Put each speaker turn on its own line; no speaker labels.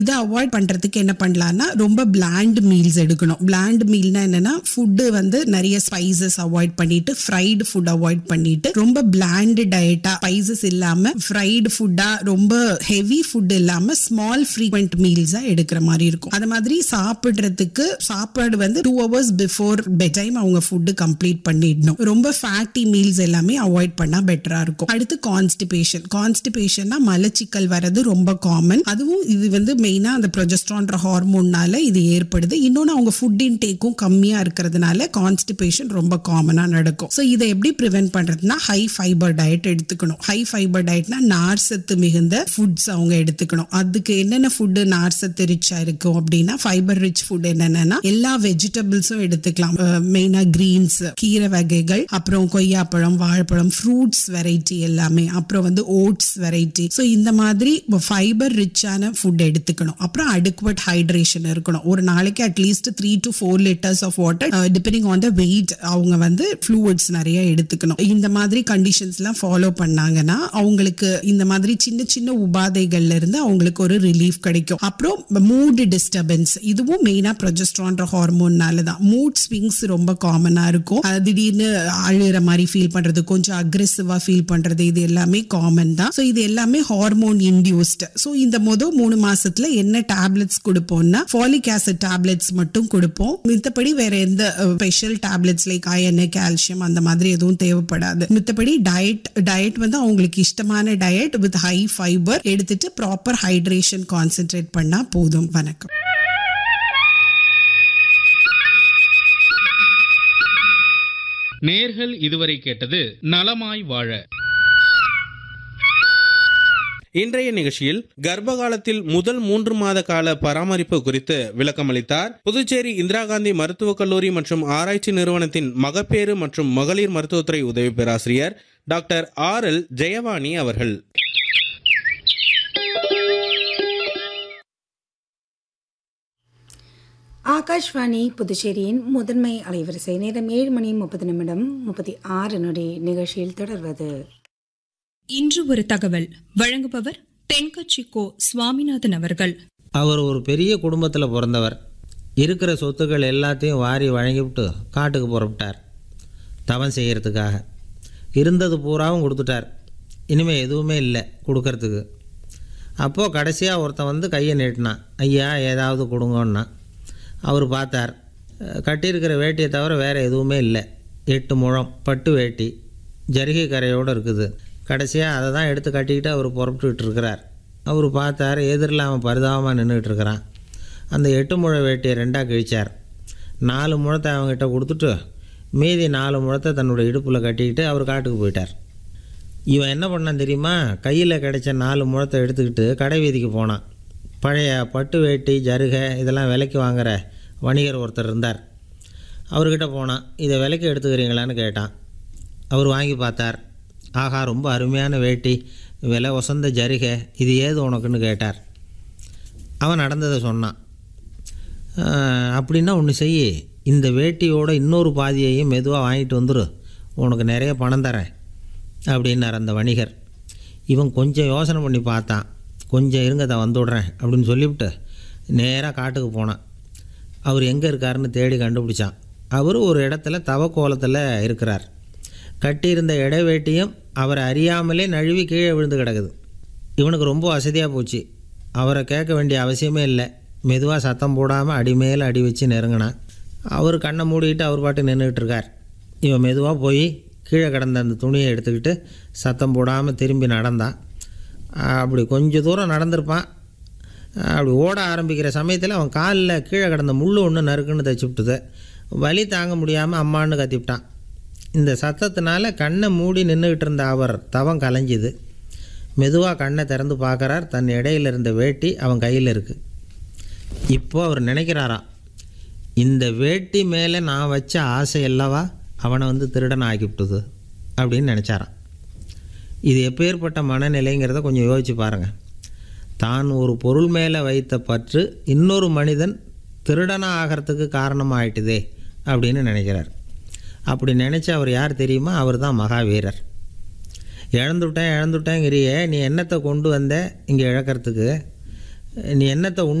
இதை அவாய்ட் பண்றதுக்கு என்ன பண்ணலாம்னா ரொம்ப பிளாண்ட் மீல்ஸ் எடுக்கணும் பிளாண்ட் மீல்னா என்னன்னா ஃபுட்டு வந்து நிறைய ஸ்பைசஸ் அவாய்ட் பண்ணிட்டு ஃப்ரைடு ஃபுட் அவாய்ட் பண்ணிட்டு ரொம்ப பிளாண்ட் டயட்டா ஸ்பைசஸ் இல்லாம ஃப்ரைடு ஃபுட்டா ரொம்ப ஹெவி ஃபுட் இல்லாம ஸ்மால் ஃப்ரீக்வெண்ட் மீல்ஸா எடுக்கிற மாதிரி இருக்கும் அது மாதிரி சாப்பிடுறதுக்கு சாப்பாடு வந்து two hours before bed time அவங்க ஃபுட்டு கம்ப்ளீட் பண்ணிடணும் ரொம்ப ஃபேட்டி மீல்ஸ் எல்லாமே அவாய்ட் பண்ணா பெட்டரா இருக்கும் அடுத்து கான்ஸ்டிபேஷன் கான்ஸ்டிபேஷன்னா மலச்சிக்கல் வர்றது ரொம்ப காமன் அதுவும் இது வந்து மெயினா அந்த ப்ரொஜெஸ்ட்ரான்ற ஹார்மோன்னால இது ஏற்படுது இன்னொன்று அவங்க ஃபுட் இன்டேக்கும் கம்மியா இருக்கிறதுனால கான்ஸ்டிபேஷன் ரொம்ப காமனா நடக்கும் ஸோ இதை எப்படி ப்ரிவென்ட் பண்றதுன்னா ஹை ஃபைபர் டயட் எடுத்துக்கணும் ஹை ஃபைபர் டயட்னா நார்சத்து மிகுந்த ஃபுட்ஸ் அவங்க எடுத்துக்கணும் அதுக்கு என்னென்ன ஃபுட்டு நார்சத்து ரிச்சா இருக்கும் அப்படின்னா ஃபைபர் ரிச் ஃபுட் என்னென்னா எல்லா வெஜிடபிள்ஸும் எடுத்துக்கலாம் மெயினா கிரீன்ஸ் கீரை வகைகள் அப்புறம் கொய்யாப்பழம் வாழைப்பழம் ஃப்ரூட்ஸ் வெரைட்டி எல்லாமே அப்புறம் வந்து ஓட்ஸ் வெரைட்டி ஸோ இந்த மாதிரி ஃபைபர் ரிச்சான ஃபுட் எடுத்துக்கணும் அப்புறம் அடிக்குவட் ஹைட்ரேஷன் இருக்கணும் ஒரு நாளைக்கு at least three to four litres of water depending on the weight அவங்க வந்து ஃப்ளூயிட்ஸ் நிறைய எடுத்துக்கணும் இந்த மாதிரி கண்டிஷன்ஸ்லாம் ஃபாலோ பண்ணாங்கன்னா அவங்களுக்கு இந்த மாதிரி சின்ன சின்ன உபாதைகள்ல இருந்து அவங்களுக்கு ஒரு ரிலீஃப் கிடைக்கும் அப்புறம் மூட் டிஸ்டர்பன்ஸ் இதுவும் மெயினா ப்ரொஜெஸ்ட்ரான்ற ஹார்மோன்னால தான் மூட் ஸ்விங்ஸ் ரொம்ப காமனா இருக்கும் அது திடீர்னு அழுகிற மாதிரி ஃபீல் பண்றது கொஞ்சம் அக்ரெசிவா ஃபீல் பண்றது இது எல்லாமே காமன் தான் ஸோ இது எல்லாமே ஹார்மோன் இன்டியூஸ்ட் ஸோ இந்த மொதல் மூணு மாசத்துல என்ன டேப்லெட்ஸ் கொடுப்போம்னா ஃபாலிக் ஆசிட் டேப்லெட்ஸ் மட்டும் கொடுப்போம் மித்தபடி வேற எந்த special tablets like iron calcium அந்த மாதிரி எதுவும் தேவைப்படாது மித்தபடி டயட் டயட் வந்து அவங்களுக்கு இஷ்டமான டயட் வித் ஹை ஃபைபர் எடுத்துட்டு ப்ராப்பர் ஹைட்ரேஷன் கான்சென்ட்ரேட் பண்ணா போதும் வணக்கம்
நேர்கள் இதுவரை கேட்டது நலமாய் வாழ
இன்றைய நிகழ்ச்சியில் கர்ப்ப காலத்தில் முதல் மூன்று மாத கால பராமரிப்பு குறித்து விளக்கமளித்தார் புதுச்சேரி இந்திரா காந்தி மருத்துவக் கல்லூரி மற்றும் ஆராய்ச்சி நிறுவனத்தின் மகப்பேறு மற்றும் மகளிர் மருத்துவத்துறை உதவி பேராசிரியர் டாக்டர் ஆர் எல் ஜெயவாணி அவர்கள்
ஆகாஷ்வாணி புதுச்சேரியின் முதன்மை அலைவரிசை நேரம் ஏழு மணி முப்பது நிமிடம் முப்பத்தி ஆறு நொடி நிகழ்ச்சியில் தொடர்வது
இன்று ஒரு தகவல் வழங்குபவர் தென்கட்சி கோ சுவாமிநாதன் அவர்கள்
அவர் ஒரு பெரிய குடும்பத்தில் பிறந்தவர் இருக்கிற சொத்துக்கள் எல்லாத்தையும் வாரி வழங்கிவிட்டு காட்டுக்கு புறப்பட்டார் தவம் செய்கிறதுக்காக இருந்தது பூராவும் கொடுத்துட்டார் இனிமேல் எதுவுமே இல்லை கொடுக்கறதுக்கு அப்போது கடைசியாக ஒருத்தன் வந்து கையை நீட்டினான் ஐயா ஏதாவது கொடுங்கன்னா அவர் பார்த்தார் அஹ், கட்டியிருக்கிற வேட்டியை தவிர வேறு எதுவுமே இல்லை எட்டு முழம் பட்டு வேட்டி ஜரிகை கரையோடு இருக்குது கடைசியாக அதை தான் எடுத்து கட்டிக்கிட்டு அவர் புறப்பட்டுக்கிட்டு இருக்கிறார் அவர் பார்த்தார் எதிரில் அவன் பரிதாபமாக நின்றுக்கிட்டு இருக்கிறான் அந்த எட்டு முழ வேட்டியை ரெண்டாக கிழிச்சார் நாலு முழத்தை அவங்ககிட்ட கொடுத்துட்டு மீதி நாலு முழத்தை தன்னோட இடுப்பில் கட்டிக்கிட்டு அவர் காட்டுக்கு போயிட்டார் இவன் என்ன பண்ணான் தெரியுமா கையில் கிடைச்ச நாலு முழத்தை எடுத்துக்கிட்டு கடை வீதிக்கு போனான் பழைய பட்டு வேட்டி ஜருகை இதெல்லாம் விலைக்கு வாங்குற வணிகர் ஒருத்தர் இருந்தார் அவர்கிட்ட போனான் இதை விலைக்கு எடுத்துக்கிறீங்களான்னு கேட்டான் அவர் வாங்கி பார்த்தார் ஆஹா ரொம்ப அருமையான வேட்டி விலை ஒசந்த ஜருகை இது ஏது உனக்குன்னு கேட்டார் அவன் நடந்ததை சொன்னான் "ஆஹ், அப்படின்னா ஒன்று செய் இந்த வேட்டியோட இன்னொரு பாதியையும் மெதுவாக வாங்கிட்டு வந்துரு உனக்கு நிறைய பணம் தரேன் அப்படின்னார் அந்த வணிகர் இவன் கொஞ்சம் யோசனை பண்ணி பார்த்தான் கொஞ்சம் இருங்க தான் வந்து விட்றேன் அப்படின்னு சொல்லிவிட்டு நேராக காட்டுக்கு போனான் அவர் எங்கே இருக்காருன்னு தேடி கண்டுபிடிச்சான் அவர் ஒரு இடத்துல தவக்கோலத்தில் இருக்கிறார் கட்டியிருந்த இடைவேட்டியும் அவரை அறியாமலே நழுவி கீழே விழுந்து கிடக்குது இவனுக்கு ரொம்ப வசதியாக போச்சு அவரை கேட்க வேண்டிய அவசியமே இல்லை மெதுவாக சத்தம் போடாமல் அடி மேலே அடி வச்சு நெருங்கினான் அவர் கண்ணை மூடிக்கிட்டு அவர் பாட்டு நின்றுக்கிட்டு இருக்கார் இவன் மெதுவாக போய் கீழே கிடந்த அந்த துணியை எடுத்துக்கிட்டு சத்தம் போடாமல் திரும்பி நடந்தான் அப்படி கொஞ்சம் தூரம் நடந்திருப்பான் அப்படி ஓட ஆரம்பிக்கிற சமயத்தில் அவன் காலில் கீழே கிடந்த முள் ஒன்று நறுக்குன்னு தச்சு விட்டுது வலி தாங்க முடியாமல் அம்மான்னு கத்திவிட்டான் இந்த சத்தத்தினால கண்ணை மூடி நின்றுக்கிட்டு இருந்த அவர் தவம் கலைஞ்சுது மெதுவாக கண்ணை திறந்து பார்க்குறார் தன் இடையில இருந்த வேட்டி அவன் கையில் இருக்குது இப்போ அவர் நினைக்கிறாராம் இந்த வேட்டி மேலே நான் வச்ச ஆசை அல்லவா அவனை வந்து திருடன் ஆக்கிவிட்டுது அப்படின்னு நினச்சாராம் இது எப்பேற்பட்ட மனநிலைங்கிறத கொஞ்சம் யோசிச்சு பாருங்கள் தான் ஒரு பொருள் மேலே வைத்த பற்று இன்னொரு மனிதன் திருடனாக ஆகிறதுக்கு காரணமாயிட்டுதே அப்படின்னு நினைக்கிறார் அப்படி நினச்ச அவர் யார் தெரியுமா அவர் தான் மகாவீரர் இழந்துட்டேன் இழந்துட்டேங்கிறியே நீ என்னத்தை கொண்டு வந்த இங்கே இழக்கிறதுக்கு நீ என்னத்தை